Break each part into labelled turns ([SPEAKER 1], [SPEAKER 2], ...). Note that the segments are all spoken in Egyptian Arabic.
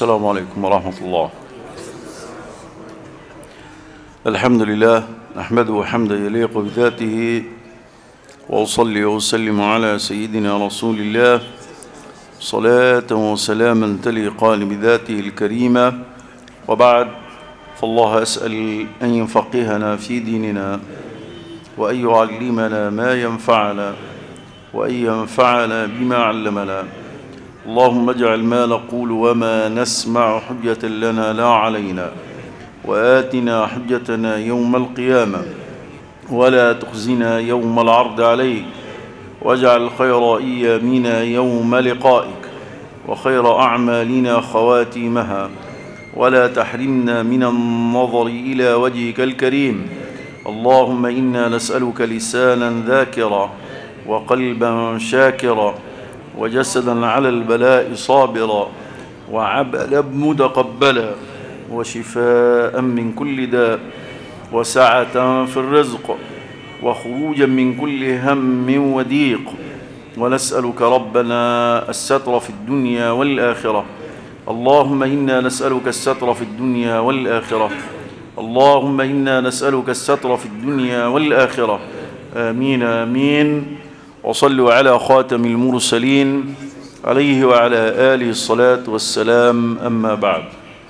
[SPEAKER 1] السلام عليكم ورحمة الله الحمد لله نحمده حمدا يليق بذاته وأصلي وأسلم على سيدنا رسول الله صلاة وسلاما تليقان بذاته الكريمة وبعد فالله أسأل أن يفقهنا في ديننا وأن يعلمنا ما ينفعنا وأن ينفعنا بما علمنا اللهم اجعل ما نقول وما نسمع حجة لنا لا علينا وآتنا حجتنا يوم القيامة ولا تخزنا يوم العرض عليك واجعل خير أيامنا يوم لقائك وخير أعمالنا خواتيمها ولا تحرمنا من النظر إلى وجهك الكريم اللهم إنا نسألك لسانا ذاكرا وقلبا شاكرا وجسدا على البلاء صابرا وعبلا متقبلا وشفاء من كل داء وسعة في الرزق وخروجا من كل هم وضيق ونسألك ربنا الستر في الدنيا والآخرة اللهم إنا نسألك الستر في الدنيا والآخرة اللهم إنا نسألك الستر في الدنيا والآخرة آمين آمين وصلوا على خاتم المرسلين عليه وعلى آله الصلاة والسلام أما بعد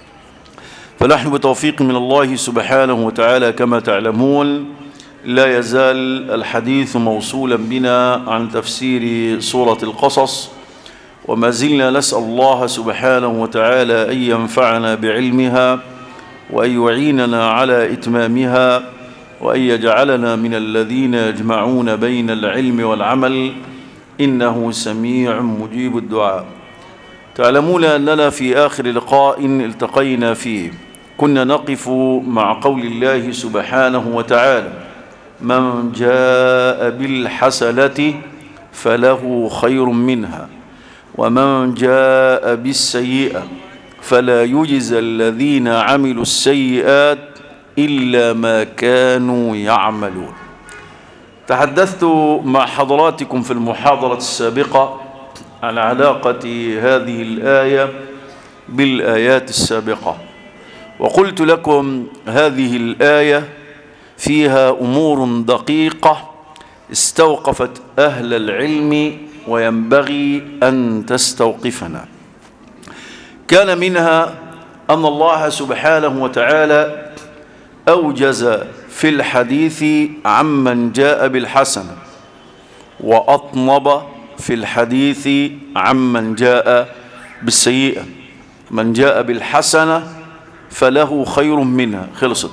[SPEAKER 1] فنحن بتوفيق من الله سبحانه وتعالى كما تعلمون لا يزال الحديث موصولا بنا عن تفسير سورة القصص وما زلنا نسأل الله سبحانه وتعالى أن ينفعنا بعلمها وأن يعيننا على إتمامها وأن يجعلنا من الذين يجمعون بين العلم والعمل إنه سميع مجيب الدعاء تعلمون أننا في آخر لقاء التقينا فيه كنا نقف مع قول الله سبحانه وتعالى من جاء بالحسنة فله خير منها ومن جاء بالسيئة فلا يجزى الذين عملوا السيئات إلا ما كانوا يعملون تحدثت مع حضراتكم في المحاضرة السابقة عن علاقة هذه الآية بالآيات السابقة وقلت لكم هذه الآية فيها أمور دقيقة استوقفت أهل العلم وينبغي أن تستوقفنا كان منها أن الله سبحانه وتعالى أوجز في الحديث عمن جاء بالحسنة وأطنب في الحديث عمن جاء بالسيئة من جاء بالحسنة فله خير منها خلصت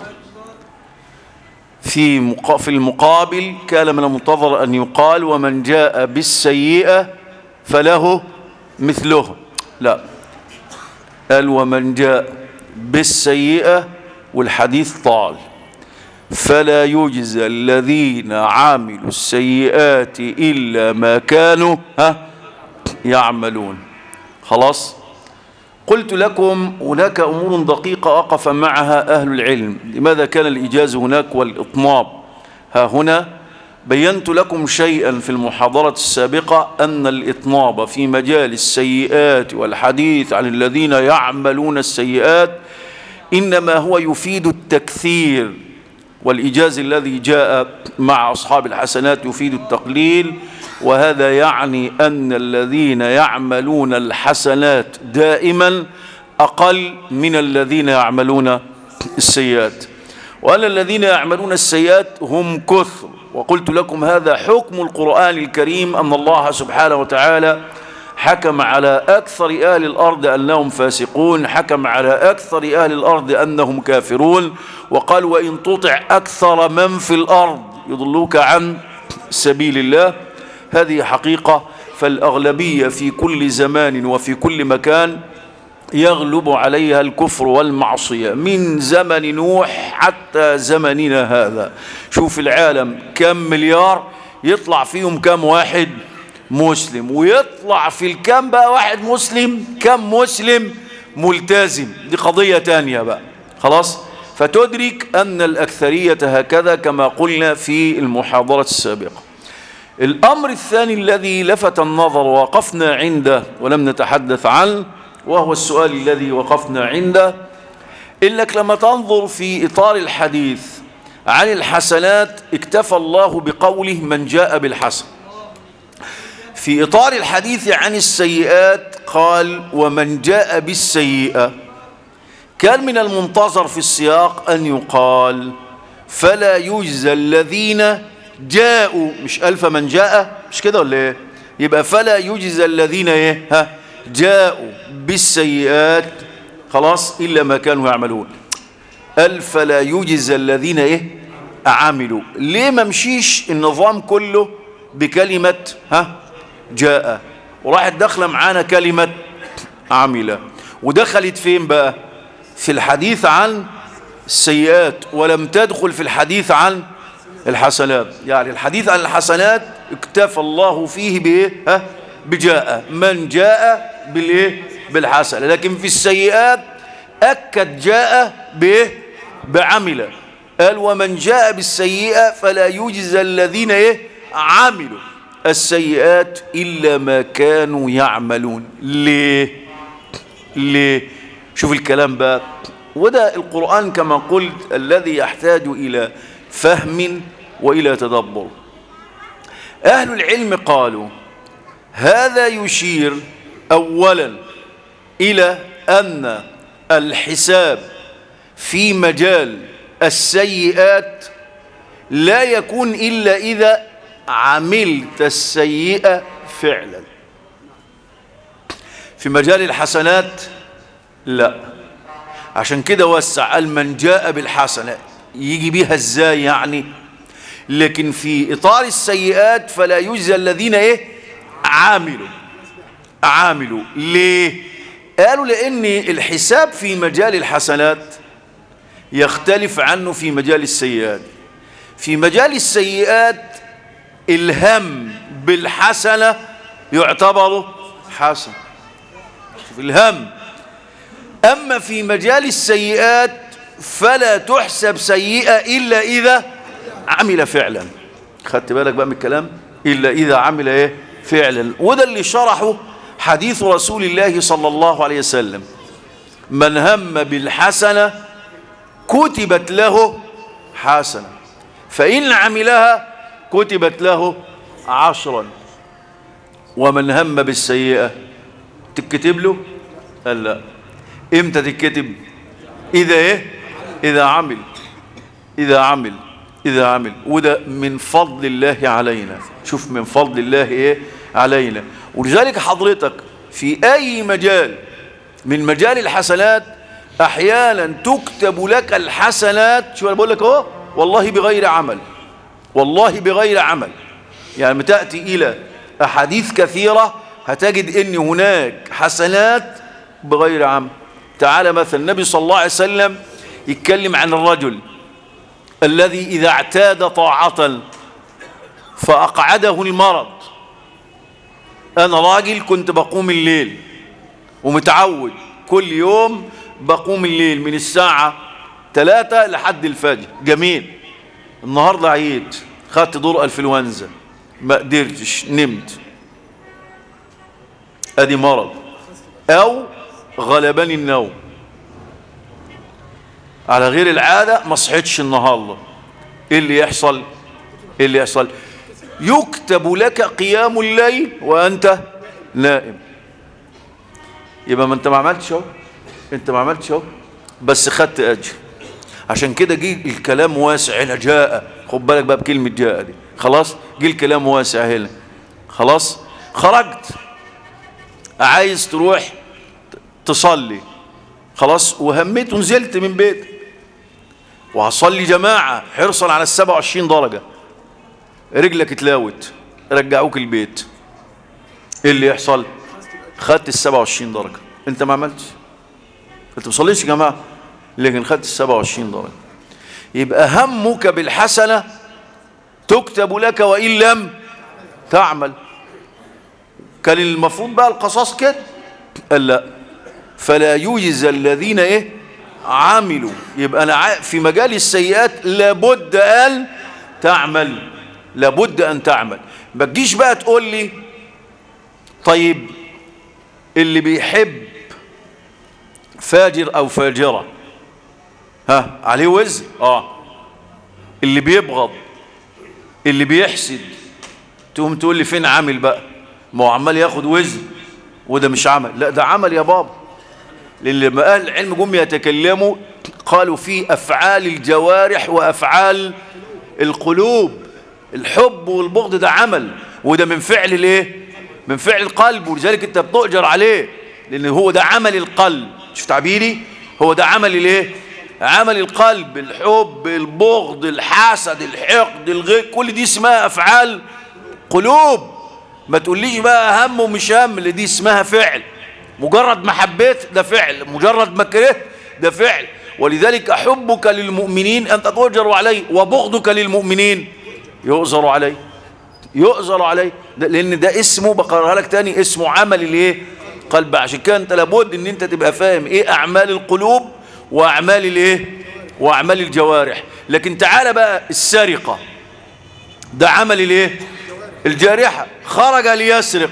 [SPEAKER 1] في في المقابل كان من المنتظر أن يقال ومن جاء بالسيئة فله مثله لا قال ومن جاء بالسيئة والحديث طال فلا يجزى الذين عملوا السيئات إلا ما كانوا ها يعملون خلاص قلت لكم هناك أمور دقيقة وقف معها أهل العلم لماذا كان الإجاز هناك والإطناب ها هنا بينت لكم شيئا في المحاضرة السابقة أن الإطناب في مجال السيئات والحديث عن الذين يعملون السيئات إنما هو يفيد التكثير والإجاز الذي جاء مع أصحاب الحسنات يفيد التقليل وهذا يعني أن الذين يعملون الحسنات دائما أقل من الذين يعملون السيئات وأن الذين يعملون السيئات هم كثر وقلت لكم هذا حكم القرآن الكريم أن الله سبحانه وتعالى حكم على أكثر أهل الأرض أنهم فاسقون حكم على أكثر أهل الأرض أنهم كافرون وقال وإن تطع أكثر من في الأرض يضلوك عن سبيل الله هذه حقيقة فالأغلبية في كل زمان وفي كل مكان يغلب عليها الكفر والمعصية من زمن نوح حتى زمننا هذا شوف العالم كم مليار يطلع فيهم كم واحد مسلم ويطلع في الكم بقى واحد مسلم كم مسلم ملتزم دي قضية تانية بقى خلاص فتدرك أن الأكثرية هكذا كما قلنا في المحاضرة السابقة الأمر الثاني الذي لفت النظر وقفنا عنده ولم نتحدث عنه وهو السؤال الذي وقفنا عنده إنك لما تنظر في إطار الحديث عن الحسنات اكتفى الله بقوله من جاء بالحسن في إطار الحديث عن السيئات قال ومن جاء بالسيئة كان من المنتظر في السياق أن يقال فلا يجزى الذين جاءوا مش ألف من جاء مش كده ولا ايه يبقى فلا يجزى الذين ايه ها جاءوا بالسيئات خلاص إلا ما كانوا يعملون ألف لا يجزى الذين ايه عملوا ليه ما مشيش النظام كله بكلمة ها جاء وراحت داخله معانا كلمة عمل ودخلت فين بقى في الحديث عن السيئات ولم تدخل في الحديث عن الحسنات يعني الحديث عن الحسنات اكتفى الله فيه بايه ها بجاء من جاء بالايه بالحسنه لكن في السيئات اكد جاء بايه بعمل قال ومن جاء بالسيئه فلا يجزى الذين ايه عملوا السيئات الا ما كانوا يعملون ليه ليه شوف الكلام بقى وده القرآن كما قلت الذي يحتاج إلى فهم وإلى تدبر أهل العلم قالوا هذا يشير أولا إلى أن الحساب في مجال السيئات لا يكون إلا إذا عملت السيئة فعلا في مجال الحسنات لا عشان كده وسع قال من جاء بالحسنة يجي بيها ازاي يعني لكن في اطار السيئات فلا يجزى الذين ايه عاملوا عاملوا ليه قالوا لان الحساب في مجال الحسنات يختلف عنه في مجال السيئات في مجال السيئات الهم بالحسنة يعتبر حسن شوف الهم أما في مجال السيئات فلا تحسب سيئة إلا إذا عمل فعلا خدت بالك بقى من الكلام إلا إذا عمل إيه فعلا وده اللي شرحه حديث رسول الله صلى الله عليه وسلم من هم بالحسنة كتبت له حسنة فإن عملها كتبت له عشرا ومن هم بالسيئة تكتب له قال لا امتى تتكتب اذا ايه اذا عمل اذا عمل اذا عمل وده من فضل الله علينا شوف من فضل الله ايه علينا ولذلك حضرتك في اي مجال من مجال الحسنات احيانا تكتب لك الحسنات شو انا بقول لك اهو والله بغير عمل والله بغير عمل يعني تاتي الى احاديث كثيره هتجد ان هناك حسنات بغير عمل تعالى مثلا النبي صلى الله عليه وسلم يتكلم عن الرجل الذي إذا اعتاد طاعة فأقعده المرض أنا راجل كنت بقوم الليل ومتعود كل يوم بقوم الليل من الساعة ثلاثة لحد الفجر جميل النهاردة عيد خدت دور انفلونزا ما قدرتش نمت ادي مرض او غلبني النوم على غير العادة ما صحيتش النهاردة ايه اللي يحصل ايه اللي يحصل يكتب لك قيام الليل وانت نائم يبقى ما انت ما عملتش اهو انت ما عملتش اهو بس خدت اجر عشان كده جه الكلام واسع هنا جاء خد بالك بقى بكلمه جاء دي خلاص جه الكلام واسع هنا خلاص خرجت عايز تروح تصلي خلاص وهميت ونزلت من بيتك وهصلي جماعة حرصا على السبع وعشرين درجة رجلك اتلاوت رجعوك البيت ايه اللي يحصل خدت السبع وعشرين درجة انت ما عملتش انت ما صليتش يا جماعة لكن خدت السبع وعشرين درجة يبقى همك بالحسنة تكتب لك وإن لم تعمل كان المفروض بقى القصاص كده قال لا فلا يجزى الذين ايه عملوا يبقى انا في مجال السيئات لابد ان تعمل لابد ان تعمل ما تجيش بقى تقول لي طيب اللي بيحب فاجر او فاجرة ها عليه وزر اه اللي بيبغض اللي بيحسد تقوم تقول لي فين عامل بقى ما هو عمال ياخد وزر وده مش عمل لا ده عمل يا بابا لان لما اهل العلم جم يتكلموا قالوا في افعال الجوارح وافعال القلوب الحب والبغض ده عمل وده من فعل الايه من فعل القلب ولذلك انت بتؤجر عليه لان هو ده عمل القلب شوف تعبيري هو ده عمل الايه عمل القلب الحب البغض الحسد الحقد الغير كل دي اسمها افعال قلوب ما تقوليش بقى هم ومش هم اللي دي اسمها فعل مجرد ما حبيت ده فعل مجرد ما كرهت ده فعل ولذلك أحبك للمؤمنين أنت تؤجر عليه وبغضك للمؤمنين يؤزر عليه يؤزر عليه ده لأن ده اسمه بقرها لك تاني اسمه عمل الايه قلب عشان كده انت لابد ان انت تبقى فاهم ايه اعمال القلوب واعمال الايه واعمال الجوارح لكن تعالى بقى السرقة ده عمل الايه الجارحة خرج ليسرق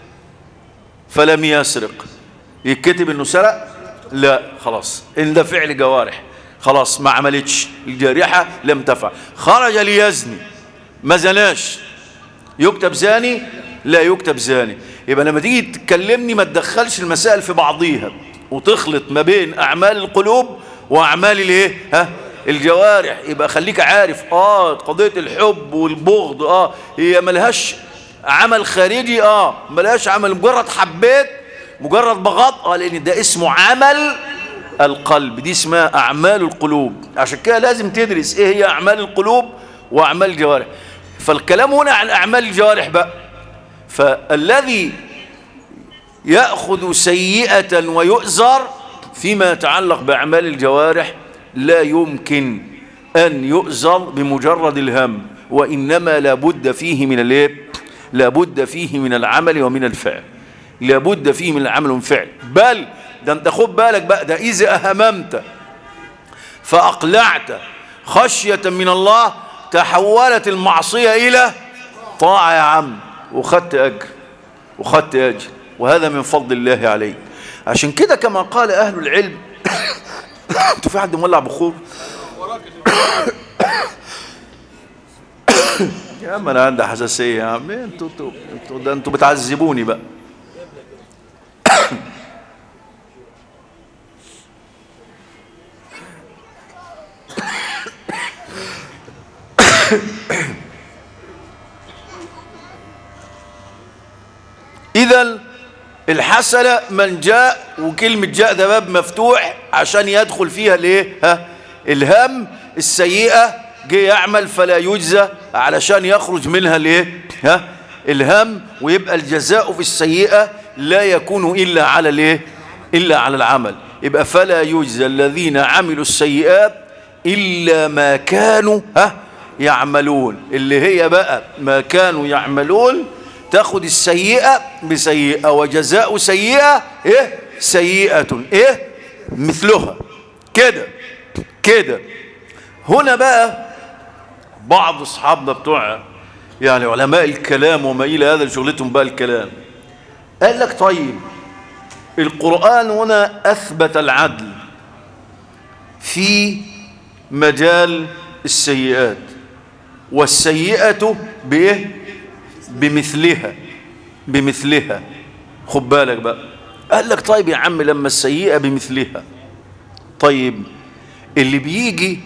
[SPEAKER 1] فلم يسرق يتكتب انه سرق لا خلاص ان ده فعل جوارح خلاص ما عملتش الجارحة لم تفعل خرج ليزني ما زناش يكتب زاني لا يكتب زاني يبقى لما تيجي تكلمني ما تدخلش المسائل في بعضيها وتخلط ما بين اعمال القلوب واعمال الايه ها الجوارح يبقى خليك عارف اه قضية الحب والبغض اه هي ملهاش عمل خارجي اه ملهاش عمل مجرد حبيت مجرد بغض اه لان ده اسمه عمل القلب دي اسمها اعمال القلوب عشان كده لازم تدرس ايه هي اعمال القلوب واعمال الجوارح فالكلام هنا عن اعمال الجوارح بقى فالذي يأخذ سيئة ويؤزر فيما يتعلق بأعمال الجوارح لا يمكن أن يؤزر بمجرد الهم وإنما لابد فيه من الايه لابد فيه من العمل ومن الفعل لابد فيه من العمل والفعل بل ده انت خد بالك بقى ده إذا أهممت فأقلعت خشية من الله تحولت المعصية إلى طاعة يا عم وخدت أجر وخدت أجر وهذا من فضل الله عليك عشان كده كما قال أهل العلم انتوا في حد مولع بخور يا عم انا عندي حساسيه يا عم انتوا انتوا انتوا ده انتوا بتعذبوني بقى اذا الحسنة من جاء وكلمة جاء ده باب مفتوح عشان يدخل فيها الايه ها الهم السيئة جه يعمل فلا يجزى علشان يخرج منها الايه ها الهم ويبقى الجزاء في السيئة لا يكون إلا على الايه إلا على العمل يبقى فلا يجزى الذين عملوا السيئات إلا ما كانوا ها يعملون اللي هي بقى ما كانوا يعملون تاخد السيئة بسيئة وجزاء سيئة ايه سيئة ايه مثلها كده كده هنا بقى بعض اصحابنا بتوع يعني علماء الكلام وما الى هذا شغلتهم بقى الكلام قال لك طيب القرآن هنا اثبت العدل في مجال السيئات والسيئة بايه بمثلها بمثلها خد بالك بقى قال لك طيب يا عم لما السيئة بمثلها طيب اللي بيجي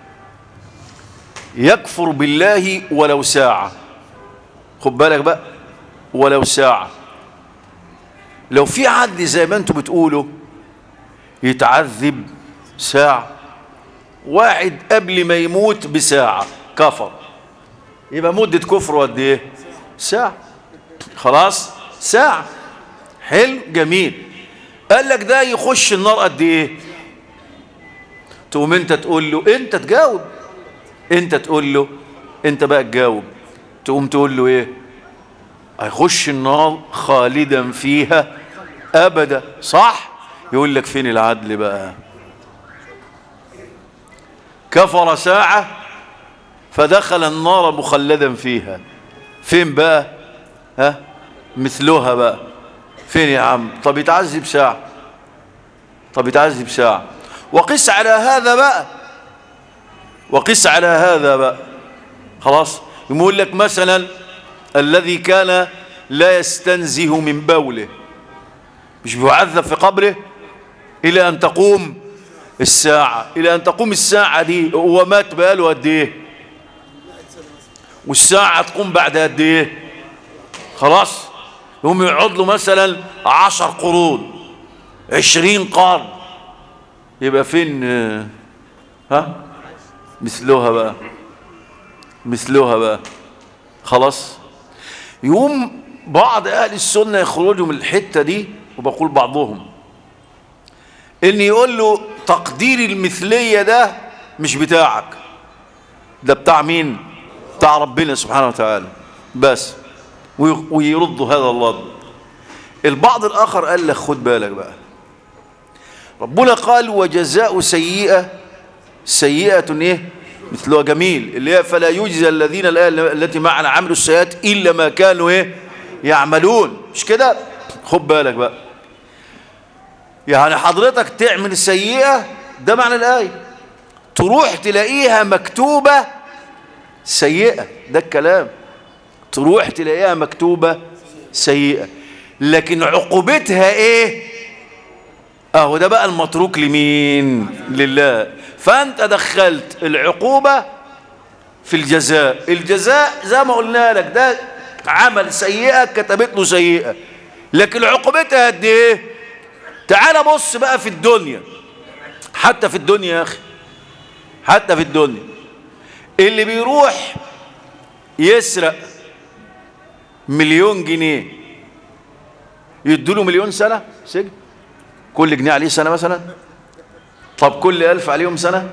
[SPEAKER 1] يكفر بالله ولو ساعة خد بالك بقى ولو ساعة لو في عدل زي ما انتوا بتقولوا يتعذب ساعة واحد قبل ما يموت بساعة كفر يبقى مدة كفره قد ايه ساعة خلاص ساعة حلو جميل قال لك ده يخش النار قد ايه تقوم انت تقول له انت تجاوب انت تقول له انت بقى تجاوب تقوم تقول له ايه هيخش النار خالدا فيها ابدا صح يقول لك فين العدل بقى كفر ساعة فدخل النار مخلدا فيها فين بقى ها مثلها بقى فين يا عم طب يتعذب ساعة طب يتعذب ساعة وقس على هذا بقى وقس على هذا بقى خلاص يقول لك مثلا الذي كان لا يستنزه من بوله مش بيعذب في قبره إلى أن تقوم الساعة إلى أن تقوم الساعة دي هو مات بقاله قد إيه والساعة تقوم بعد قد إيه خلاص يقوم يقعد له مثلا عشر قرون عشرين قرن يبقى فين ها مثلها بقى مثلها بقى خلاص يقوم بعض أهل السنة يخرجوا من الحتة دي وبقول بعضهم ان يقول له تقدير المثلية ده مش بتاعك ده بتاع مين بتاع ربنا سبحانه وتعالى بس ويردوا هذا الله البعض الآخر قال لك خد بالك بقى ربنا قال وجزاء سيئة سيئة ايه مثلها جميل اللي هي فلا يجزى الذين التي معنا عملوا السيئات إلا ما كانوا ايه يعملون مش كده خد بالك بقى يعني حضرتك تعمل السيئة ده معنى الآية تروح تلاقيها مكتوبة سيئة ده الكلام تروح تلاقيها مكتوبة سيئة لكن عقوبتها ايه اهو ده بقى المتروك لمين لله فانت دخلت العقوبة في الجزاء الجزاء زي ما قلنا لك ده عمل سيئة كتبت له سيئة لكن عقوبتها قد ايه تعال بص بقى في الدنيا حتى في الدنيا يا اخي حتى في الدنيا اللي بيروح يسرق مليون جنيه يدوله مليون سنة سجن كل جنيه عليه سنة مثلا طب كل ألف عليهم سنة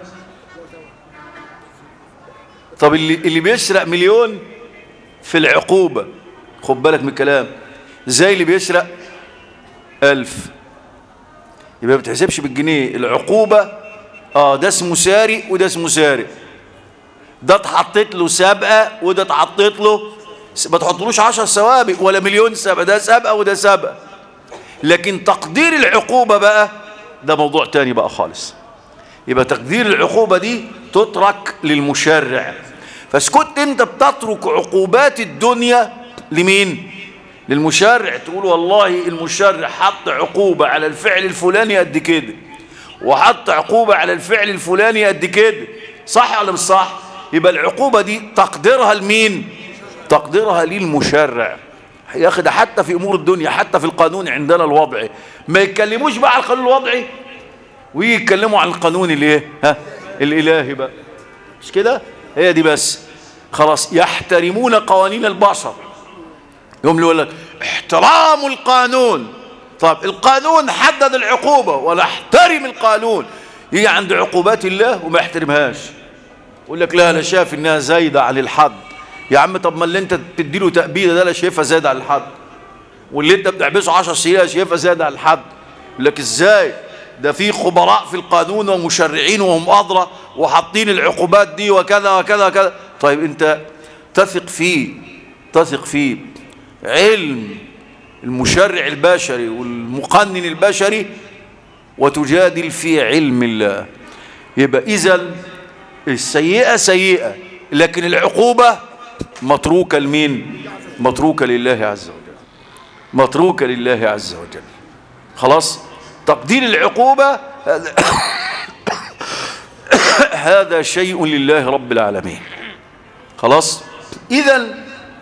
[SPEAKER 1] طب اللي, اللي بيسرق مليون في العقوبة خد بالك من الكلام زي اللي بيسرق ألف يبقى ما بتحسبش بالجنيه العقوبة اه ده اسمه سارق وده اسمه سارق ده اتحطت له سابقة وده اتحطت له ما تحطلوش عشر سوابق ولا مليون سابقة ده سابقة وده سابقة لكن تقدير العقوبة بقى ده موضوع تاني بقى خالص يبقى تقدير العقوبة دي تترك للمشرع فاسكت انت بتترك عقوبات الدنيا لمين للمشرع تقول والله المشرع حط عقوبة على الفعل الفلاني قد كده وحط عقوبة على الفعل الفلاني قد كده صح ولا مش صح يبقى العقوبة دي تقديرها لمين تقديرها للمشرع يا اخي ده حتى في امور الدنيا حتى في القانون عندنا الوضعي ما يتكلموش بقى على القانون الوضعي ويجي يتكلموا عن القانون الايه ها الالهي بقى مش كده هي دي بس خلاص يحترمون قوانين البشر يوم يقول لك احترام القانون طب القانون حدد العقوبة ولا احترم القانون يجي عند عقوبات الله وما يحترمهاش يقول لك لا انا شايف انها زايدة عن الحد يا عم طب ما اللي انت تديله تأبيدة ده لا شايفها زايدة عن الحد واللي انت بتحبسه 10 سنين شايفها زايدة عن الحد يقول لك ازاي ده في خبراء في القانون ومشرعين وهم أدرى وحاطين العقوبات دي وكذا وكذا وكذا طيب انت تثق فيه تثق فيه علم المشرع البشري والمقنن البشري وتجادل في علم الله يبقى إذا السيئة سيئة لكن العقوبة متروكة لمين متروكة لله عز وجل متروكة لله عز وجل خلاص تقدير العقوبة هذا شيء لله رب العالمين خلاص إذا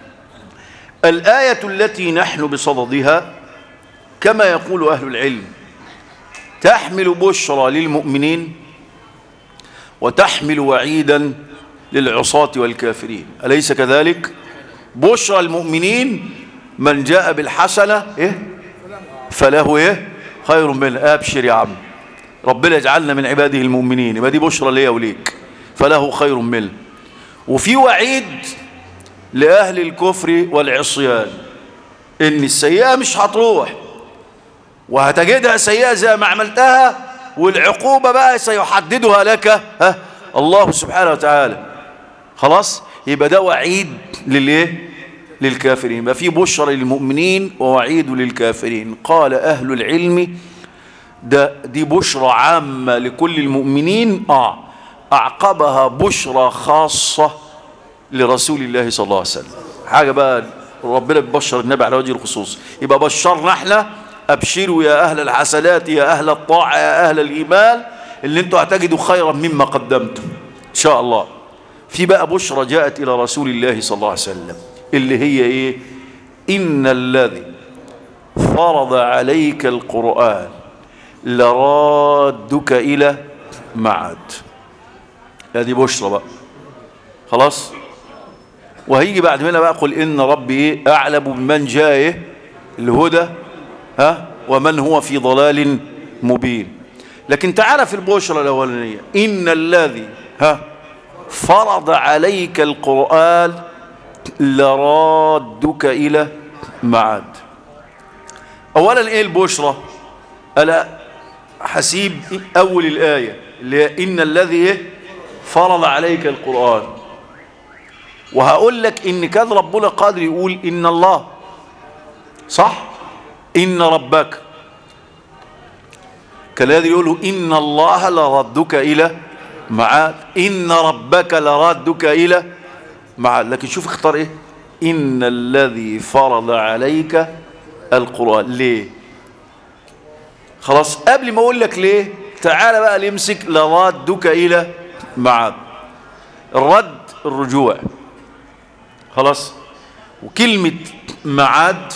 [SPEAKER 1] الآية التي نحن بصددها كما يقول أهل العلم تحمل بشرى للمؤمنين وتحمل وعيدا للعصاة والكافرين أليس كذلك بشرى المؤمنين من جاء بالحسنة إيه؟ فله إيه؟ خير منه أبشر يا عم ربنا يجعلنا من عباده المؤمنين يبقى دي بشرى ليا وليك فله خير منه وفي وعيد لأهل الكفر والعصيان إن السيئة مش هتروح وهتجدها سيئة زي ما عملتها والعقوبة بقى سيحددها لك ها الله سبحانه وتعالى خلاص يبقى ده وعيد للايه للكافرين يبقى في بشرى للمؤمنين ووعيد للكافرين قال أهل العلم ده دي بشرى عامة لكل المؤمنين اه اعقبها بشرى خاصة لرسول الله صلى الله عليه وسلم حاجة بقى ربنا بيبشر النبي على وجه الخصوص يبقى بشرنا احنا ابشروا يا اهل الحسنات يا اهل الطاعة يا اهل الايمان اللي انتوا هتجدوا خيرا مما قدمتم ان شاء الله في بقى بشرى جاءت الى رسول الله صلى الله عليه وسلم اللي هي ايه ان الذي فرض عليك القرآن لرادك الى معاد هذه بشرى بقى خلاص وهيجي بعد منها بقى قل ان ربي ايه اعلم بمن جاء ايه الهدى ها ومن هو في ضلال مبين لكن تعالى في البشرى الاولانيه ان الذي ها فرض عليك القران لرادك الى معاد اولا ايه البشرى الا حسيب اول الايه اللي هي ان الذي ايه فرض عليك القران وهقول لك ان كان ربنا قادر يقول ان الله صح ان ربك كالذي يقول ان الله لردك الى معاد ان ربك لردك الى معاد لكن شوف اختار ايه ان الذي فرض عليك القران ليه خلاص قبل ما اقول لك ليه تعال بقى نمسك لردك الى معاد الرد الرجوع خلاص وكلمة معاد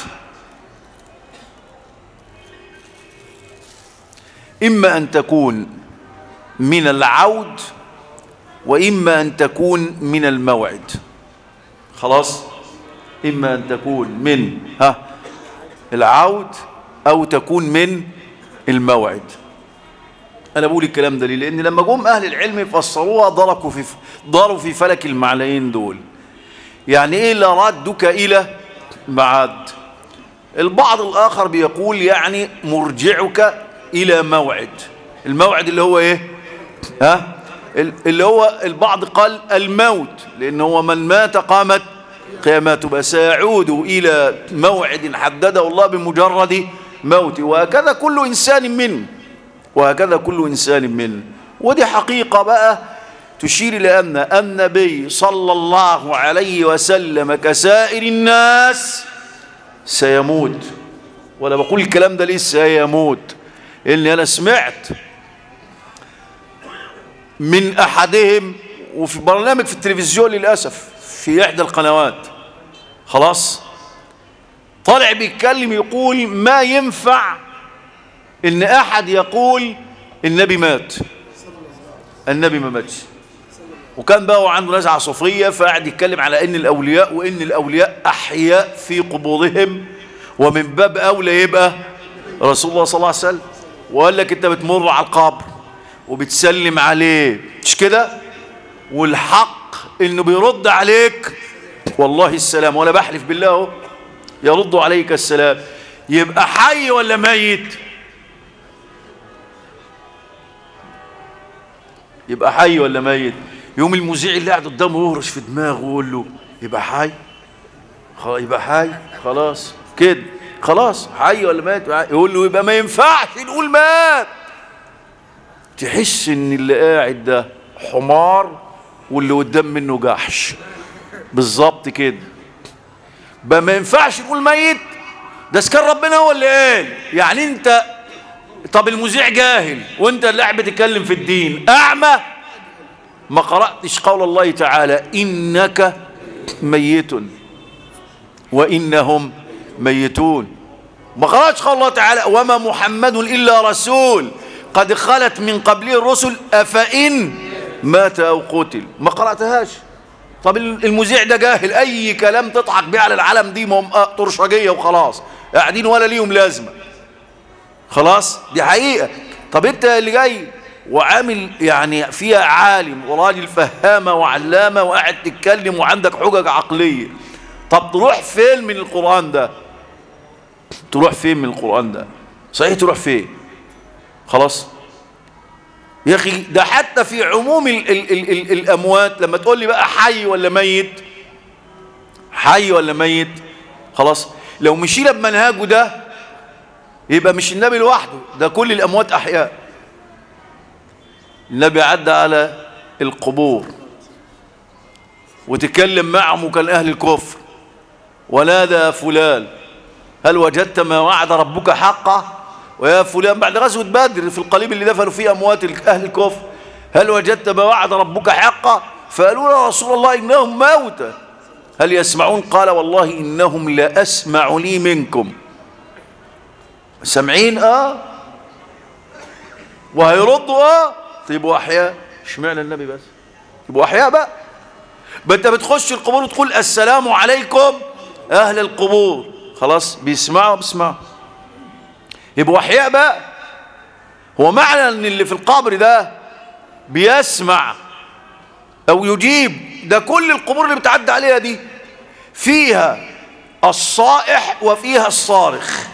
[SPEAKER 1] إما أن تكون من العود وإما أن تكون من الموعد خلاص إما أن تكون من ها العود أو تكون من الموعد أنا بقول الكلام ده ليه لأن لما جم أهل العلم يفسروها ضربوا في ضربوا في فلك المعنيين دول يعني ايه لردك الى معاد البعض الاخر بيقول يعني مرجعك الى موعد الموعد اللي هو ايه ها اللي هو البعض قال الموت لان هو من مات قامت قيامته بس سيعود الى موعد حدده الله بمجرد موته وهكذا كل انسان منه وهكذا كل انسان منه ودي حقيقه بقى تشير إلى أن النبي صلى الله عليه وسلم كسائر الناس سيموت ولا بقول الكلام ده ليه سيموت إني أنا سمعت من أحدهم وفي برنامج في التلفزيون للأسف في إحدى القنوات خلاص طالع بيتكلم يقول ما ينفع إن أحد يقول النبي مات النبي ما ماتش وكان بقى هو عنده نزعة صوفية فقعد يتكلم على ان الاولياء وان الاولياء احياء في قبورهم ومن باب اولى يبقى رسول الله صلى الله عليه وسلم وقال لك انت بتمر على القبر وبتسلم عليه مش كده والحق انه بيرد عليك والله السلام ولا بحلف بالله اهو يرد عليك السلام يبقى حي ولا ميت يبقى حي ولا ميت يوم المذيع اللي قاعد قدامه يهرش في دماغه ويقول له يبقى حي يبقى حي خلاص كده خلاص حي ولا مات يقول له يبقى ما ينفعش نقول مات تحس ان اللي قاعد ده حمار واللي قدام منه جحش بالظبط كده بقى ما ينفعش نقول ميت ده كان ربنا هو اللي قال يعني انت طب المذيع جاهل وانت اللي قاعد بتتكلم في الدين اعمى ما قرأتش قول الله تعالى إنك ميت وإنهم ميتون ما قرأتش قول الله تعالى وما محمد إلا رسول قد خلت من قبله الرسل أفإن مات أو قتل ما قرأتهاش طب المذيع ده جاهل أي كلام تضحك بيه على العالم دي طرشجية وخلاص قاعدين ولا ليهم لازمة خلاص دي حقيقة طب انت اللي جاي وعامل يعني فيها عالم وراجل فهامة وعلامة وقاعد تتكلم وعندك حجج عقلية طب تروح فين من القرآن ده تروح فين من القرآن ده صحيح تروح فين خلاص يا أخي ده حتى في عموم ال ال ال ال الأموات لما تقول لي بقى حي ولا ميت حي ولا ميت خلاص لو مشينا بمنهجه ده يبقى مش النبي لوحده ده كل الأموات أحياء النبي عدى على القبور وتكلم معهم وكان أهل الكفر ونادى فلان هل وجدت ما وعد ربك حقا ويا فلان بعد غزوة بدر في القليب اللي دفنوا فيه أموات أهل الكفر هل وجدت ما وعد ربك حقا فقالوا له رسول الله إنهم موتى هل يسمعون قال والله إنهم لا أسمع لي منكم سامعين اه وهيردوا اه يبقوا احياء اشمعنى النبي بس يبقوا احياء بقى بقى انت بتخش القبور وتقول السلام عليكم اهل القبور خلاص بيسمعوا بيسمعوا يبقوا احياء بقى هو معنى ان اللي في القبر ده بيسمع او يجيب ده كل القبور اللي بتعدي عليها دي فيها الصائح وفيها الصارخ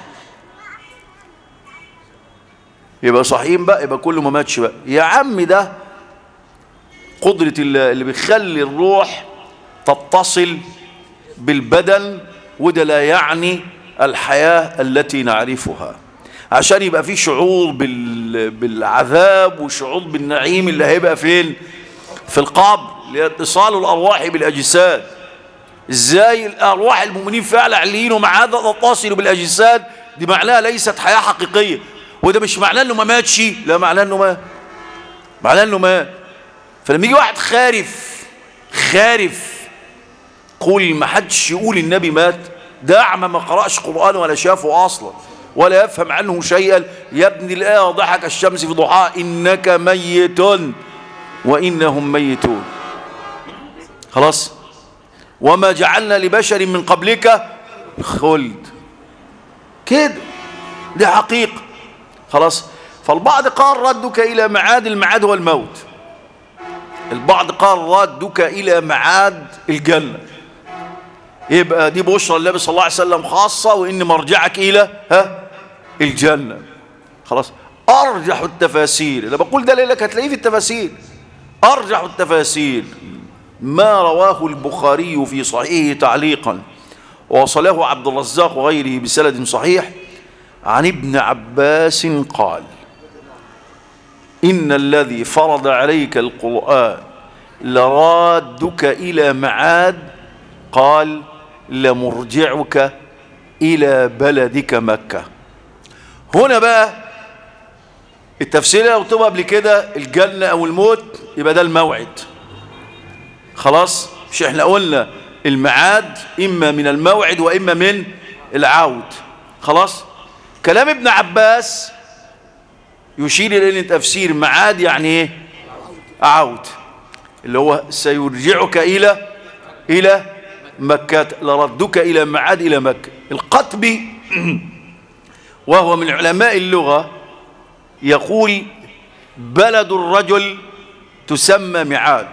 [SPEAKER 1] يبقى صحيحين بقى يبقى كله ما ماتش بقى يا عم ده قدرة الله اللي بيخلي الروح تتصل بالبدن وده لا يعني الحياة التي نعرفها عشان يبقى في شعور بال... بالعذاب وشعور بالنعيم اللي هيبقى فين في القبر لاتصال الأرواح بالأجساد ازاي الأرواح المؤمنين فعلا علين ومع هذا تتصل بالأجساد دي معناها ليست حياة حقيقية وده مش معناه انه ما ماتش لا معناه انه مات معناه انه مات فلما يجي واحد خارف خارف قول ما حدش يقول النبي مات ده اعمى ما قرأش قرآن ولا شافه اصلا ولا يفهم عنه شيئا يا ابن الآية ضحك الشمس في ضحاها إنك ميت وإنهم ميتون خلاص وما جعلنا لبشر من قبلك خلد كده دي حقيقة خلاص فالبعض قال ردك إلى معاد المعاد هو الموت البعض قال ردك إلى معاد الجنة يبقى دي بشرى النبي صلى الله عليه وسلم خاصة وإن مرجعك إلى ها الجنة خلاص أرجح التفاسير أنا بقول ده لك هتلاقيه في التفاسير أرجح التفاسير ما رواه البخاري في صحيحه تعليقا وصله عبد الرزاق وغيره بسند صحيح عن ابن عباس قال إن الذي فرض عليك القرآن لرادك إلى معاد قال لمرجعك إلى بلدك مكة هنا بقى التفسير لو طبق قبل كده الجنة أو الموت يبقى ده الموعد خلاص مش احنا قلنا المعاد إما من الموعد وإما من العود خلاص كلام ابن عباس يشير إلى أن تفسير معاد يعني إيه عود اللي هو سيرجعك إلى إلى مكة لردك إلى معاد إلى مكة القطبي وهو من علماء اللغة يقول بلد الرجل تسمى معاد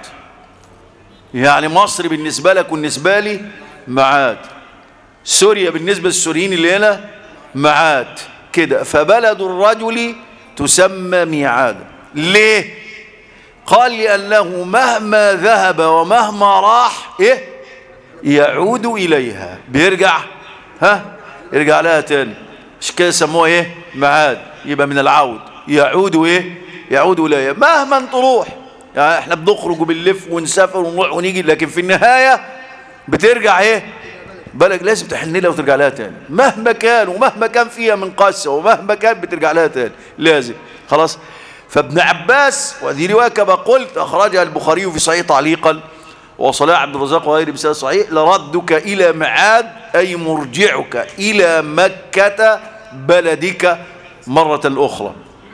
[SPEAKER 1] يعني مصر بالنسبة لك والنسبة لي معاد سوريا بالنسبة للسوريين اللي هنا معاد كده فبلد الرجل تسمى ميعاد ليه قال لأنه مهما ذهب ومهما راح إيه يعود إليها بيرجع ها يرجع لها تاني مش كده سموها إيه معاد يبقى من العود يعود إيه يعود إليها مهما تروح يعني احنا بنخرج وبنلف ونسافر ونروح ونيجي لكن في النهاية بترجع ايه بالك لازم تحن لها وترجع لها تاني مهما كان ومهما كان فيها من قسوة ومهما كان بترجع لها تاني لازم خلاص فابن عباس وهذه رواية كما قلت أخرجها البخاري في صحيح تعليقا وصلاة عبد الرزاق وغيره بسنة صحيح لردك إلى معاد أي مرجعك إلى مكة بلدك مرة أخرى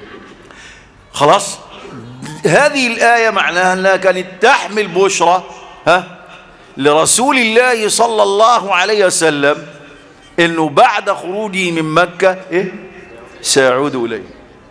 [SPEAKER 1] خلاص هذه الآية معناها أنها كانت تحمل بشرى ها لرسول الله صلى الله عليه وسلم أنه بعد خروجه من مكة إيه؟ سيعود إليه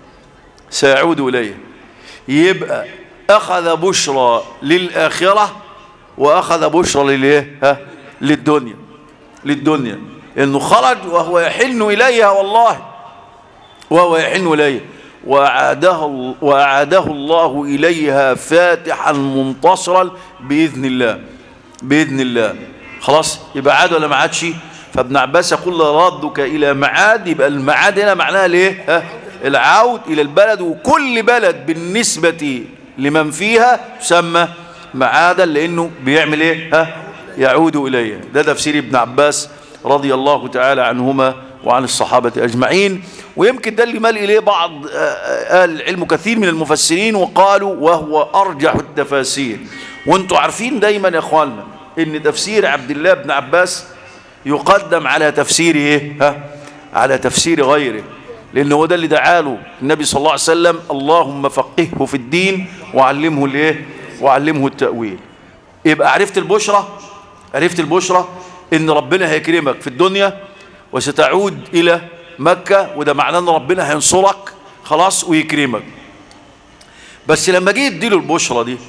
[SPEAKER 1] سيعود إليه يبقى أخذ بشرى للآخرة وأخذ بشرى للإيه ها للدنيا للدنيا إنه خرج وهو يحن إليها والله وهو يحن إليها وأعاده, وأعاده الله إليها فاتحا منتصرا بإذن الله بإذن الله خلاص يبقى عاد ولا ما عادش فابن عباس يقول ردك إلى معاد يبقى المعاد هنا معناها ليه ها العود إلى البلد وكل بلد بالنسبة لمن فيها تسمى معادا لأنه بيعمل إيه ها يعود إليها ده تفسير ابن عباس رضي الله تعالى عنهما وعن الصحابة أجمعين ويمكن ده اللي مال إليه بعض أهل العلم كثير من المفسرين وقالوا وهو أرجح التفاسير وانتوا عارفين دايما يا أخواننا ان تفسير عبد الله بن عباس يقدم على تفسير ايه ها على تفسير غيره لأنه هو ده اللي دعاله النبي صلى الله عليه وسلم اللهم فقهه في الدين وعلمه الايه وعلمه التأويل يبقى عرفت البشرة عرفت البشرة ان ربنا هيكرمك في الدنيا وستعود الى مكة وده معناه ان ربنا هينصرك خلاص ويكرمك بس لما جه يديله البشرة دي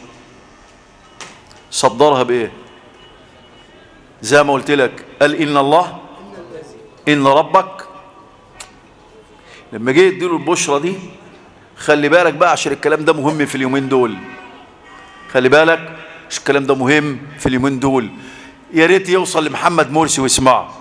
[SPEAKER 1] صدرها بايه زي ما قلت لك قال ان الله ان ربك لما جه يديله البشرة دي خلي بالك بقى عشان الكلام ده مهم في اليومين دول خلي بالك مش الكلام ده مهم في اليومين دول يا ريت يوصل لمحمد مرسي ويسمعه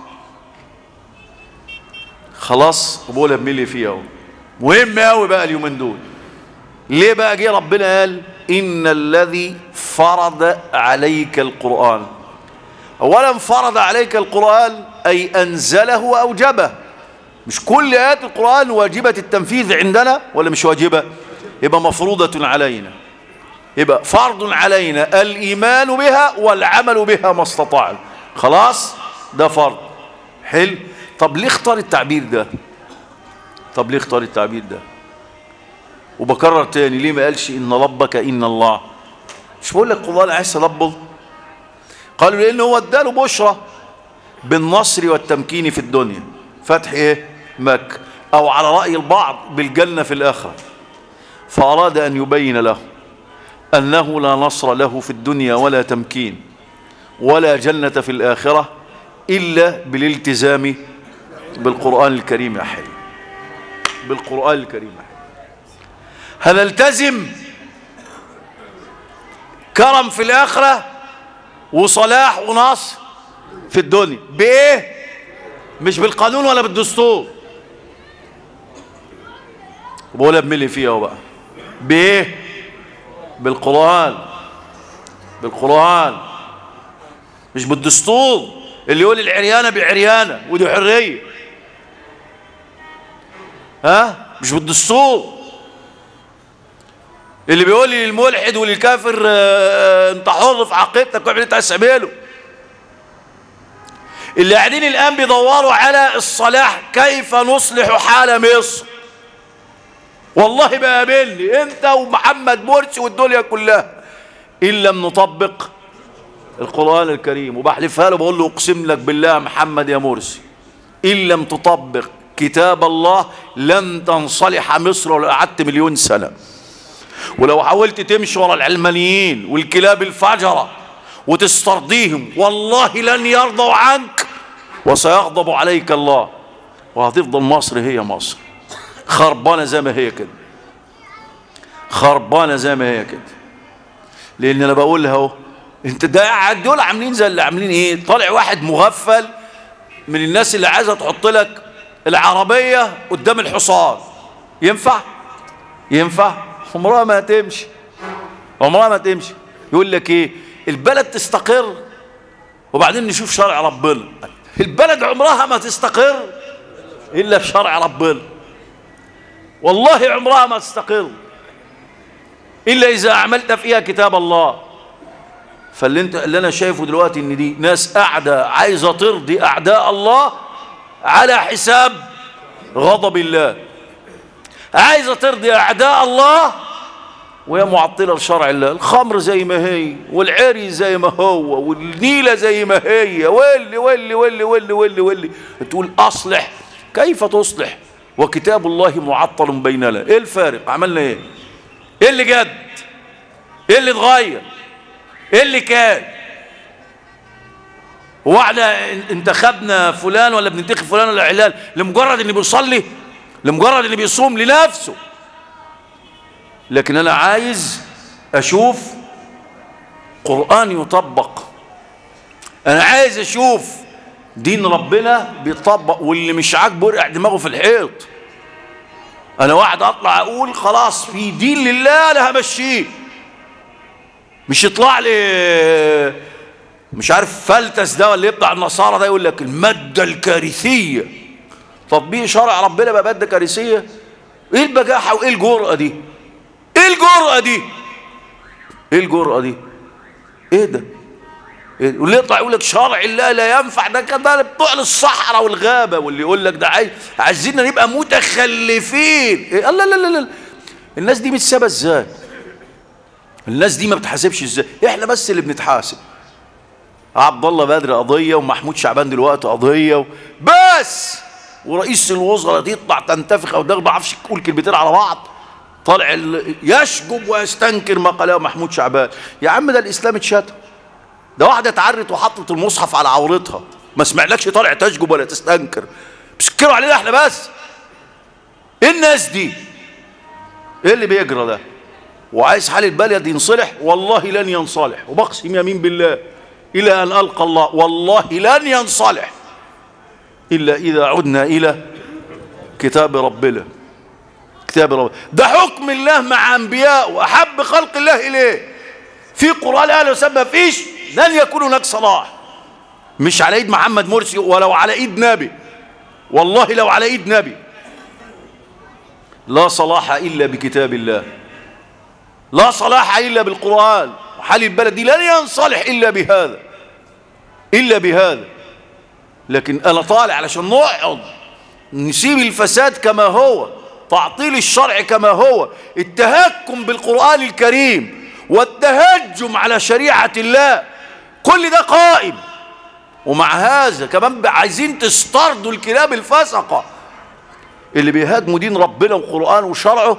[SPEAKER 1] خلاص وبقولها بملي فيها اهو مهم قوي بقى اليومين دول ليه بقى جه ربنا قال ان الذي فرض عليك القرآن اولا فرض عليك القرآن اي انزله واوجبه مش كل ايات القرآن واجبة التنفيذ عندنا ولا مش واجبة يبقى مفروضة علينا يبقى فرض علينا الايمان بها والعمل بها ما استطعنا خلاص ده فرض حلو طب ليه اختار التعبير ده طب ليه اختار التعبير ده وبكرر تاني ليه ما قالش ان ربك ان الله مش بقول لك القرآن عايز تلبض قالوا لان هو اداله بشرى بالنصر والتمكين في الدنيا فتح ايه مكة او على رأي البعض بالجنة في الاخرة فاراد ان يبين له انه لا نصر له في الدنيا ولا تمكين ولا جنة في الاخرة الا بالالتزام بالقرآن الكريم يا حلو بالقرآن الكريم يا حلو هنلتزم كرم في الآخرة وصلاح ونصر في الدنيا بإيه مش بالقانون ولا بالدستور بقولها بملي فيها بقى بإيه بالقرآن بالقرآن مش بالدستور اللي يقول العريانة بعريانة ودي حرية ها مش بالدستور اللي بيقول لي للملحد وللكافر اه انت حر في عقيدتك واعمل انت عايز تعمله اللي قاعدين الان بيدوروا على الصلاح كيف نصلح حال مصر والله بقابلني انت ومحمد مرسي والدنيا كلها ان لم نطبق القرآن الكريم وبحلفها له بقول له اقسم لك بالله محمد يا مرسي ان لم تطبق كتاب الله لن تنصلح مصر ولو قعدت مليون سنه ولو حاولت تمشي ورا العلمانيين والكلاب الفجرة وتسترضيهم والله لن يرضوا عنك وسيغضب عليك الله وهتفضل مصر هي مصر خربانة زي ما هي كده خربانة زي ما هي كده لان انا بقولها اهو انت ده قاعد دول عاملين زي اللي عاملين ايه طالع واحد مغفل من الناس اللي عايزه تحط لك العربيه قدام الحصان ينفع ينفع عمرها ما هتمشي عمرها ما تمشي يقول لك ايه البلد تستقر وبعدين نشوف شرع ربنا البلد عمرها ما تستقر الا بشرع ربنا والله عمرها ما تستقر الا اذا عملت فيها كتاب الله فاللي انت اللي انا شايفه دلوقتي ان دي ناس قاعده عايزه ترضي اعداء الله على حساب غضب الله عايزة ترضي أعداء الله وهي معطلة لشرع الله الخمر زي ما هي والعري زي ما هو والنيلة زي ما هي واللي واللي واللي واللي واللي واللي تقول أصلح كيف تصلح وكتاب الله معطل بيننا ايه الفارق عملنا ايه ايه اللي جد ايه اللي اتغير ايه اللي كان هو احنا انتخبنا فلان ولا بننتخب فلان ولا علان لمجرد انه بيصلي لمجرد اللي بيصوم لنفسه لكن انا عايز اشوف قرآن يطبق انا عايز اشوف دين ربنا بيطبق واللي مش عاجبه يرقع دماغه في الحيط انا واحد اطلع اقول خلاص في دين لله انا همشيه مش يطلع لي مش عارف فلتس ده ولا يبدع النصارى ده يقول لك المادة الكارثية تطبيق شرع ربنا بقى مادة كارثية ايه البجاحة وايه الجرأة دي ايه الجرأة دي ايه الجرأة دي ايه ده إيه؟ واللي يطلع يقول لك شرع الله لا ينفع ده كده بتوع الصحراء والغابة واللي يقول لك ده عايز عايزيننا نبقى متخلفين إيه؟ لا لا لا لا الناس دي متسابة ازاي الناس دي ما بتحاسبش ازاي احنا بس اللي بنتحاسب عبد الله بدر قضيه ومحمود شعبان دلوقتي قضيه و... بس ورئيس الوزراء دي يطلع تنتفخ او ده ما بعرفش يقول كلمتين على بعض طالع ال... يشجب ويستنكر ما قاله محمود شعبان يا عم ده الاسلام اتشتم ده واحده اتعرت وحطت المصحف على عورتها ما سمعلكش طالع تشجب ولا تستنكر بيسكروا علينا احنا بس ايه الناس دي ايه اللي بيجرى ده وعايز حال البلد ينصلح والله لن ينصلح وبقسم يمين بالله إلى أن ألقى الله والله لن ينصلح إلا إذا عدنا إلى كتاب ربنا كتاب ربنا ده حكم الله مع أنبياء وأحب خلق الله إليه في قرآن أهل وسلم فيش لن يكون هناك صلاح مش على إيد محمد مرسي ولو على إيد نبي والله لو على إيد نبي لا صلاح إلا بكتاب الله لا صلاح إلا بالقرآن حال البلد دي لن ينصلح إلا بهذا إلا بهذا لكن أنا طالع علشان نقعد نسيب الفساد كما هو تعطيل الشرع كما هو التهكم بالقرآن الكريم والتهجم على شريعة الله كل ده قائم ومع هذا كمان عايزين تسترضوا الكلاب الفسقة اللي بيهاجموا دين ربنا وقرآن وشرعه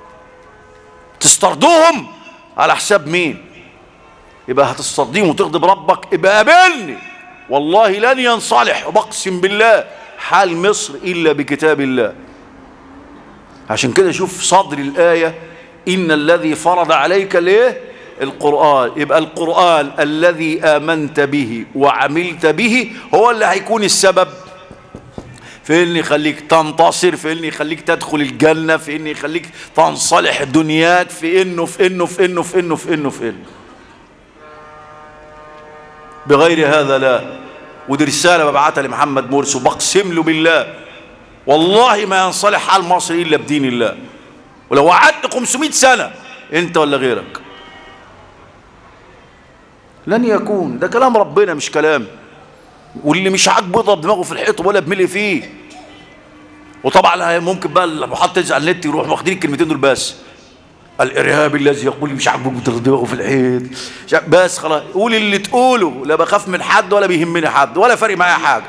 [SPEAKER 1] تسترضوهم على حساب مين يبقى هتصديهم وتغضب ربك يبقى قابلني والله لن ينصلح وبقسم بالله حال مصر إلا بكتاب الله عشان كده شوف صدر الآية إن الذي فرض عليك ليه القرآن يبقى القرآن الذي آمنت به وعملت به هو اللي هيكون السبب في ان يخليك تنتصر في ان يخليك تدخل الجنة في ان يخليك تنصلح دنياك في انه في انه في انه في انه في انه في انه بغير هذا لا ودي رسالة ببعتها لمحمد مرسي وبقسم له بالله والله ما ينصلح حال مصر إلا بدين الله ولو قعدت 500 سنة أنت ولا غيرك لن يكون ده كلام ربنا مش كلام واللي مش عاجبه يضرب دماغه في الحيط ولا بملي فيه وطبعا ممكن بقى لما حد تنزل على النت يروح واخدين الكلمتين دول بس الارهابي الذي يقول مش عاجبه بتضرب دماغه في الحيط بس خلاص قول اللي تقوله لا بخاف من حد ولا بيهمني حد ولا فارق معايا حاجه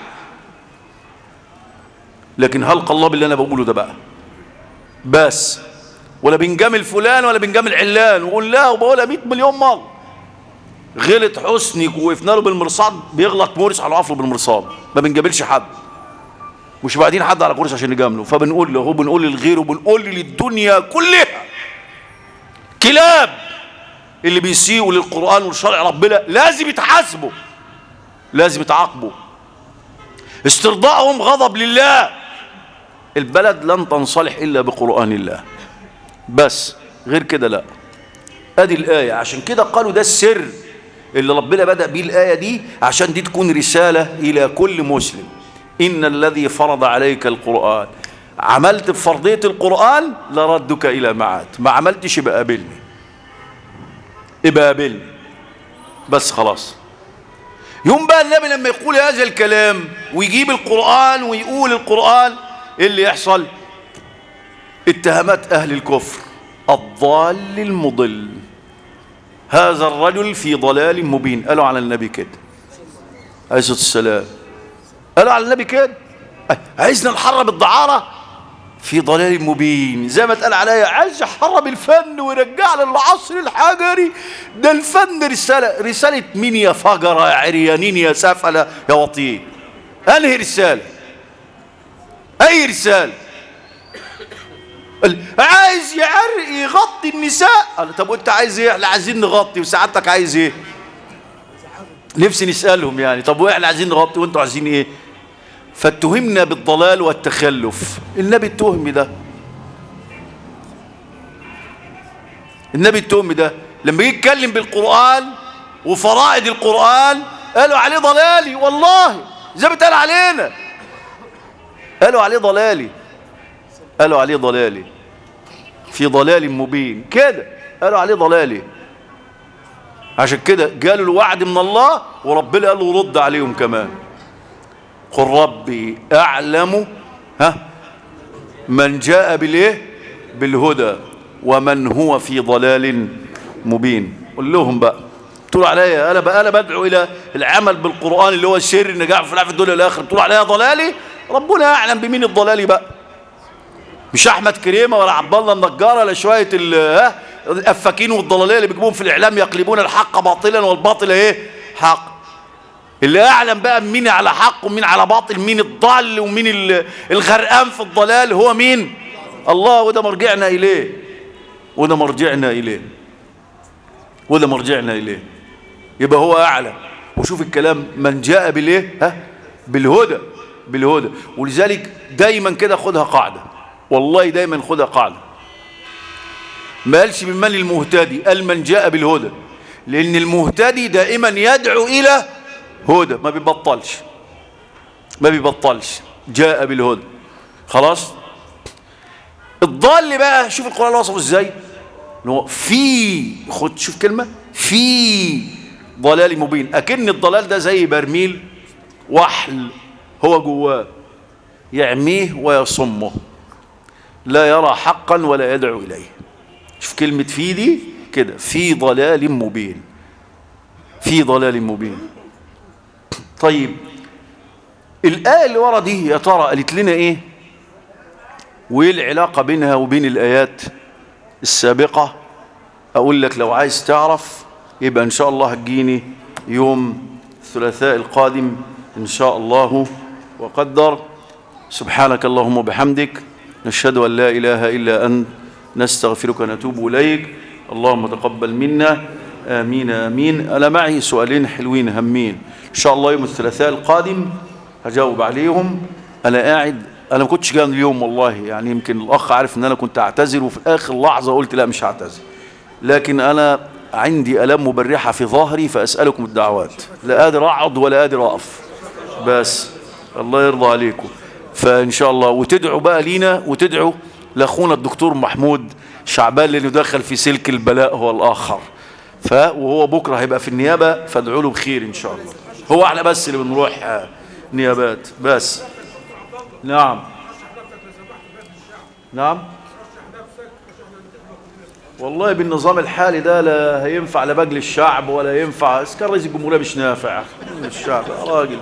[SPEAKER 1] لكن هلقى الله باللي انا بقوله ده بقى بس ولا بنجامل فلان ولا بنجامل علان وقول لا وبقولها 100 مليون مره غلط حسني وقفنا له بالمرصاد بيغلط مرسي هنقف له بالمرصاد ما بنجاملش حد مش بعدين حد على كرسي عشان نجامله فبنقول له بنقول للغير وبنقول للدنيا كلها كلاب اللي بيسيئوا للقرآن والشرع ربنا لازم يتحاسبوا لازم يتعاقبوا استرضائهم غضب لله البلد لن تنصلح إلا بقرآن الله بس غير كده لا ادي الآية عشان كده قالوا ده السر اللي ربنا بدأ بيه الآية دي عشان دي تكون رسالة إلى كل مسلم إن الذي فرض عليك القرآن عملت بفرضية القرآن لردك إلى معاد ما عملتش يبقى قابلني يبقى قابلني بس خلاص يوم بقى النبي لما يقول هذا الكلام ويجيب القرآن ويقول القرآن ايه اللي يحصل اتهامات أهل الكفر الضال المضل هذا الرجل في ضلال مبين قالوا على النبي كده عليه الصلاة والسلام قالوا على النبي كده عايزنا نحرم الدعارة في ضلال مبين زي ما اتقال عليا عايز يحرم الفن ويرجعنا للعصر الحجري ده الفن رسالة رسالة مين يا فجرة يا عريانين يا سفلة يا وطين انهي رسالة اي رسالة عايز يعرق يغطي النساء قال طب وانت عايز ايه احنا عايزين نغطي وسعادتك عايز ايه نفسي نسألهم يعني طب واحنا عايزين نغطي وانتوا عايزين ايه فاتهمنا بالضلال والتخلف النبي التهم ده النبي التهم ده لما يجي يتكلم بالقرآن وفرائض القرآن قالوا عليه ضلالي والله زي ما بتقال علينا قالوا عليه ضلالي قالوا عليه ضلالي في ضلال مبين كده قالوا عليه ضلالي عشان كده قالوا الوعد من الله وربنا قال له رد عليهم كمان قل ربي أعلم ها من جاء بالايه بالهدى ومن هو في ضلال مبين قل لهم بقى تقول عليا انا بقى انا بدعو الى العمل بالقران اللي هو السر النجاح في العالم الدنيا الاخره تقول عليا ضلالي ربنا اعلم بمين الضلالي بقى مش احمد كريمه ولا عبد الله النجار ولا شويه ها الافاكين والضلاليه اللي بيجيبوهم في الاعلام يقلبون الحق باطلا والباطل ايه حق اللي اعلم بقى مين على حق ومين على باطل مين الضال ومين الغرقان في الضلال هو مين الله وده مرجعنا اليه وده مرجعنا اليه وده مرجعنا اليه يبقى هو اعلم وشوف الكلام من جاء بالايه ها بالهدى بالهدى ولذلك دايما كده خدها قاعده والله دايما خدها قاعده ما قالش من من المهتدي قال من جاء بالهدى لان المهتدي دائما يدعو الى هدى ما بيبطلش ما بيبطلش جاء بالهدى خلاص الضال بقى شوف القرآن وصفه ازاي هو في خد شوف كلمة في ضلال مبين أكن الضلال ده زي برميل وحل هو جواه يعميه ويصمه لا يرى حقا ولا يدعو إليه شوف كلمة في دي كده في ضلال مبين في ضلال مبين طيب الآية اللي ورا دي يا ترى قالت لنا إيه وإيه العلاقة بينها وبين الآيات السابقة أقول لك لو عايز تعرف يبقى إن شاء الله هتجيني يوم الثلاثاء القادم إن شاء الله وقدر سبحانك اللهم وبحمدك نشهد أن لا إله إلا أنت نستغفرك ونتوب إليك اللهم تقبل منا آمين آمين أنا معي سؤالين حلوين همين إن شاء الله يوم الثلاثاء القادم هجاوب عليهم أنا قاعد أنا ما كنتش جاي اليوم والله يعني يمكن الأخ عارف إن أنا كنت أعتذر وفي آخر لحظة قلت لا مش هعتذر لكن أنا عندي ألم مبرحة في ظهري فأسألكم الدعوات لا قادر أقعد ولا قادر أقف بس الله يرضى عليكم فإن شاء الله وتدعوا بقى لينا وتدعوا لأخونا الدكتور محمود شعبان اللي دخل في سلك البلاء هو الآخر ف وهو بكرة هيبقى في النيابة فادعوا له بخير إن شاء الله هو احنا بس اللي بنروح نيابات بس نعم نعم والله بالنظام الحالي ده لا هينفع لا بجل الشعب ولا ينفع اسكان رئيس الجمهورية مش نافع الشعب يا راجل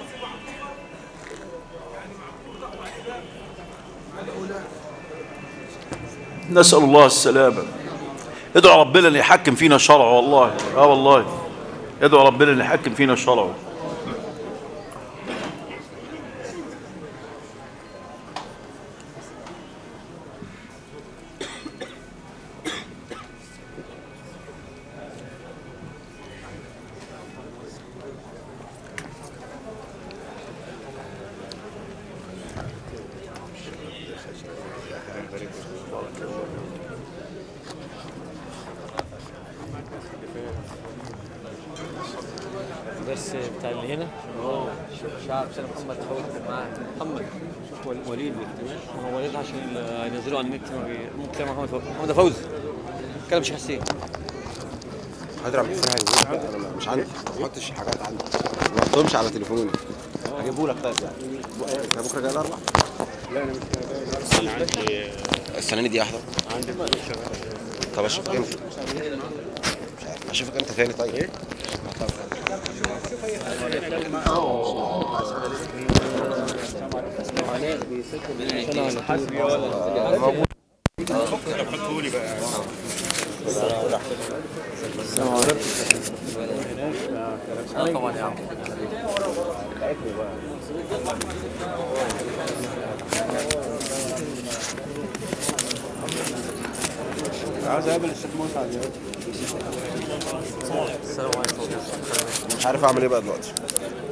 [SPEAKER 1] نسأل الله السلامة ادعو ربنا ان يحكم فينا شرعه والله اه والله ادعو ربنا ان يحكم فينا شرعه
[SPEAKER 2] بس بتاع اللي هنا اه شعب سنة محمد فوزي كان معاه محمد وليد ما هو وليد عشان ال- هينزلوا على النت ما بي- ممكن تلاقي محمد فوزي محمد فوزي كلام شيخ حسين
[SPEAKER 3] هضرب حسين هيقول لك انا مش عندي ما بحطش حاجات عندي ما بحطهمش على تليفوني هجيبه لك طيب يعني انت بكره جاي الاربع السنه دي احضر طب اشوفك امتى مش عارف اشوفك امتى تاني طيب ايه
[SPEAKER 4] عايز اقابل الشيخ مسعد يا
[SPEAKER 2] السلام عليكم
[SPEAKER 3] مش عارف اعمل ايه بقى دلوقتي